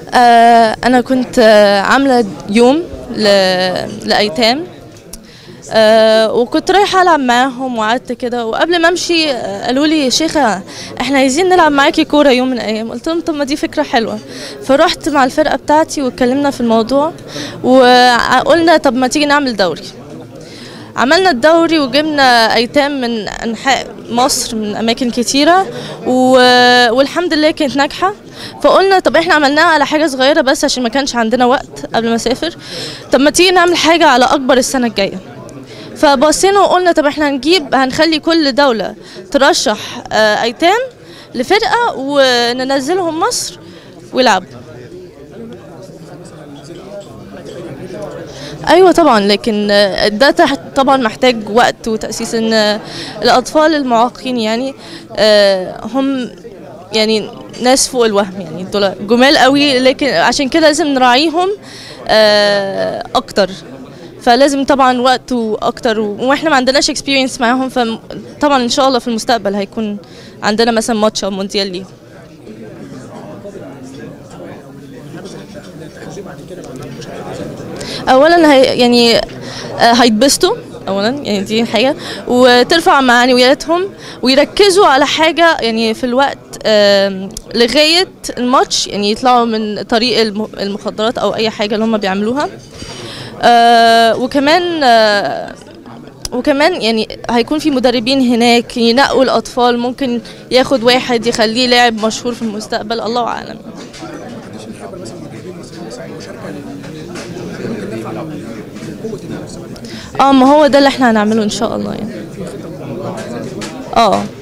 آه انا كنت آه عامله يوم ل... لايتام آه وكنت رايحه العب معاهم وقعدت كده وقبل ما امشي آه قالوا لي يا شيخه احنا عايزين نلعب معاكي كوره يوم من الايام قلت لهم طب ما دي فكره حلوه فرحت مع الفرقه بتاعتي واتكلمنا في الموضوع وقلنا طب ما تيجي نعمل دوري عملنا الدوري وجبنا ايتام من انحاء مصر من اماكن كتيره و... والحمد لله كانت ناجحه فقلنا طب احنا عملناها على حاجه صغيره بس عشان ما كانش عندنا وقت قبل ما اسافر طب ما تيجي نعمل حاجه على اكبر السنه الجايه فبصينا وقلنا طب احنا هنجيب هنخلي كل دوله ترشح آه، ايتام لفرقه وننزلهم مصر ويلعبوا ايوه طبعا لكن آه، ده تحت طبعا محتاج وقت وتاسيس ان آه، الاطفال المعاقين يعني آه، هم يعني ناس فوق الوهم يعني دول جمال قوي لكن عشان كده لازم نراعيهم آه، اكتر فلازم طبعا وقت واكتر واحنا ما عندناش اكسبيرينس معاهم فطبعا ان شاء الله في المستقبل هيكون عندنا مثلا ماتش او مونديال ليهم اولا هي يعني آه، هيتبسطوا اولا يعني دي حاجه وترفع معنوياتهم ويركزوا على حاجه يعني في الوقت آم، لغايه الماتش يعني يطلعوا من طريق الم- المخدرات او اي حاجه اللي هم بيعملوها آه، وكمان آه، وكمان يعني هيكون في مدربين هناك ينقوا الاطفال ممكن ياخد واحد يخليه لاعب مشهور في المستقبل الله اعلم اه ما هو ده اللي احنا هنعمله ان شاء الله يعني اه